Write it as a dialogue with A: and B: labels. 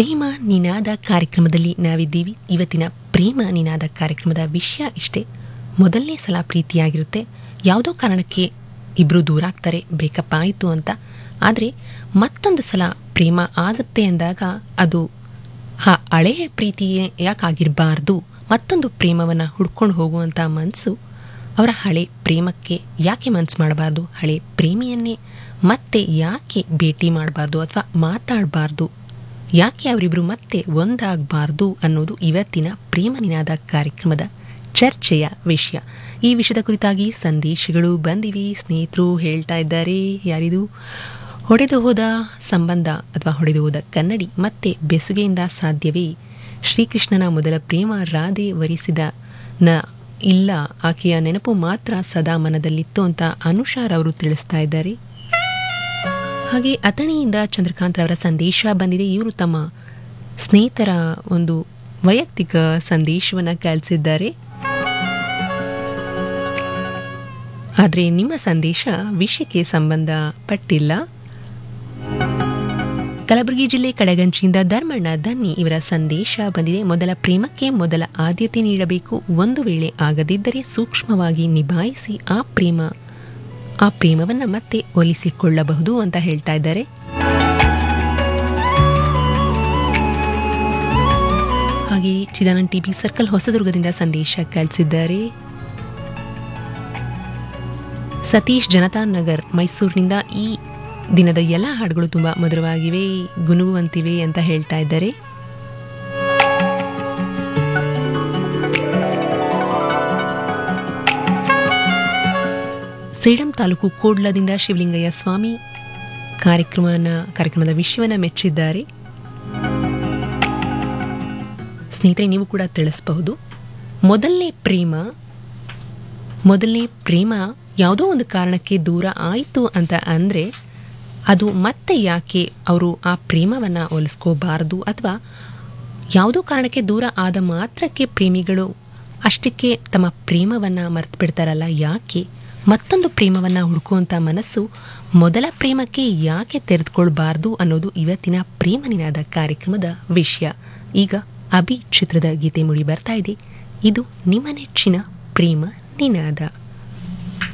A: ಪ್ರೇಮ ನಿನಾದ ಕಾರ್ಯಕ್ರಮದಲ್ಲಿ ನಾವಿದ್ದೀವಿ ಇವತ್ತಿನ ಪ್ರೇಮ ನಿನಾದ ಕಾರ್ಯಕ್ರಮದ ವಿಷಯ ಇಷ್ಟೇ ಮೊದಲನೇ ಸಲ ಪ್ರೀತಿಯಾಗಿರುತ್ತೆ ಯಾವುದೋ ಕಾರಣಕ್ಕೆ ಇಬ್ಬರು ದೂರ ಆಗ್ತಾರೆ ಬ್ರೇಕಪ್ ಆಯಿತು ಅಂತ ಆದರೆ ಮತ್ತೊಂದು ಸಲ ಪ್ರೇಮ ಆಗುತ್ತೆ ಅಂದಾಗ ಅದು ಆ ಹಳೆಯ ಪ್ರೀತಿಯೇ ಯಾಕಾಗಿರಬಾರ್ದು ಮತ್ತೊಂದು ಪ್ರೇಮವನ್ನು ಹುಡ್ಕೊಂಡು ಹೋಗುವಂಥ ಮನಸ್ಸು ಅವರ ಹಳೆ ಪ್ರೇಮಕ್ಕೆ ಯಾಕೆ ಮನಸ್ಸು ಮಾಡಬಾರ್ದು ಹಳೆ ಪ್ರೇಮಿಯನ್ನೇ ಮತ್ತೆ ಯಾಕೆ ಭೇಟಿ ಮಾಡಬಾರ್ದು ಅಥವಾ ಮಾತಾಡಬಾರ್ದು ಯಾಕೆ ಅವರಿಬ್ಬರು ಮತ್ತೆ ಒಂದಾಗಬಾರ್ದು ಅನ್ನೋದು ಇವತ್ತಿನ ಪ್ರೇಮ ನಿನಾದ ಕಾರ್ಯಕ್ರಮದ ಚರ್ಚೆಯ ವಿಷಯ ಈ ವಿಷಯದ ಕುರಿತಾಗಿ ಸಂದೇಶಗಳು ಬಂದಿವೆ ಸ್ನೇಹಿತರು ಹೇಳ್ತಾ ಇದ್ದಾರೆ ಯಾರಿದು ಹೊಡೆದು ಹೋದ ಸಂಬಂಧ ಅಥವಾ ಹೊಡೆದು ಹೋದ ಕನ್ನಡಿ ಮತ್ತೆ ಬೆಸುಗೆಯಿಂದ ಸಾಧ್ಯವೇ ಶ್ರೀಕೃಷ್ಣನ ಮೊದಲ ಪ್ರೇಮ ರಾಧೆ ವರಿಸಿದ ನ ಇಲ್ಲ ಆಕೆಯ ನೆನಪು ಮಾತ್ರ ಸದಾ ಮನದಲ್ಲಿತ್ತು ಅಂತ ಅನುಷಾರ್ ಅವರು ತಿಳಿಸ್ತಾ ಇದ್ದಾರೆ ಹಾಗೆ ಅಥಣಿಯಿಂದ ಚಂದ್ರಕಾಂತ್ ಅವರ ಸಂದೇಶ ಬಂದಿದೆ ಇವರು ತಮ್ಮ ಸ್ನೇಹಿತರ ಒಂದು ವೈಯಕ್ತಿಕ ಸಂದೇಶವನ್ನು ಕಳಿಸಿದ್ದಾರೆ ಆದರೆ ನಿಮ್ಮ ಸಂದೇಶ ವಿಷಯಕ್ಕೆ ಸಂಬಂಧಪಟ್ಟಿಲ್ಲ ಕಲಬುರಗಿ ಜಿಲ್ಲೆ ಕಡಗಂಚಿಯಿಂದ ಧರ್ಮಣ್ಣ ದನ್ನಿ ಇವರ ಸಂದೇಶ ಬಂದಿದೆ ಮೊದಲ ಪ್ರೇಮಕ್ಕೆ ಮೊದಲ ಆದ್ಯತೆ ನೀಡಬೇಕು ಒಂದು ವೇಳೆ ಆಗದಿದ್ದರೆ ಸೂಕ್ಷ್ಮವಾಗಿ ನಿಭಾಯಿಸಿ ಆ ಪ್ರೇಮ ಆ ಪ್ರೇಮವನ್ನು ಮತ್ತೆ ಒಲಿಸಿಕೊಳ್ಳಬಹುದು ಅಂತ ಹೇಳ್ತಾ ಇದ್ದಾರೆ ಹಾಗೆ ಚಿದಾನಂದ್ ಟಿಬಿ ಸರ್ಕಲ್ ಹೊಸದುರ್ಗದಿಂದ ಸಂದೇಶ ಕಳಿಸಿದ್ದಾರೆ ಸತೀಶ್ ಜನತಾ ನಗರ್ ಮೈಸೂರಿನಿಂದ ಈ ದಿನದ ಎಲ್ಲ ಹಾಡುಗಳು ತುಂಬ ಮಧುರವಾಗಿವೆ ಗುನುಗುವಂತಿವೆ ಅಂತ ಹೇಳ್ತಾ ಇದ್ದಾರೆ ಸೇಡಂ ತಾಲೂಕು ಕೋಡ್ಲದಿಂದ ಶಿವಲಿಂಗಯ್ಯ ಸ್ವಾಮಿ ಕಾರ್ಯಕ್ರಮನ ಕಾರ್ಯಕ್ರಮದ ವಿಷಯವನ್ನ ಮೆಚ್ಚಿದ್ದಾರೆ ಸ್ನೇಹಿತರೆ ನೀವು ಕೂಡ ತಿಳಿಸಬಹುದು ಮೊದಲನೇ ಪ್ರೇಮ ಮೊದಲನೇ ಪ್ರೇಮ ಯಾವುದೋ ಒಂದು ಕಾರಣಕ್ಕೆ ದೂರ ಆಯಿತು ಅಂತ ಅಂದರೆ ಅದು ಮತ್ತೆ ಯಾಕೆ ಅವರು ಆ ಪ್ರೇಮವನ್ನು ಒಲಿಸ್ಕೋಬಾರ್ದು ಅಥವಾ ಯಾವುದೋ ಕಾರಣಕ್ಕೆ ದೂರ ಆದ ಮಾತ್ರಕ್ಕೆ ಪ್ರೇಮಿಗಳು ಅಷ್ಟಕ್ಕೆ ತಮ್ಮ ಪ್ರೇಮವನ್ನು ಮರೆತು ಬಿಡ್ತಾರಲ್ಲ ಯಾಕೆ ಮತ್ತೊಂದು ಪ್ರೇಮವನ್ನು ಹುಡುಕುವಂಥ ಮನಸ್ಸು ಮೊದಲ ಪ್ರೇಮಕ್ಕೆ ಯಾಕೆ ತೆರೆದುಕೊಳ್ಬಾರ್ದು ಅನ್ನೋದು ಇವತ್ತಿನ ಪ್ರೇಮ ನಿನಾದ ಕಾರ್ಯಕ್ರಮದ ವಿಷಯ ಈಗ ಅಭಿ ಚಿತ್ರದ ಗೀತೆ ಮುಡಿ ಬರ್ತಾ ಇದೆ ಇದು ನಿಮ್ಮ ನೆಚ್ಚಿನ ಪ್ರೇಮ ನಿನಾದ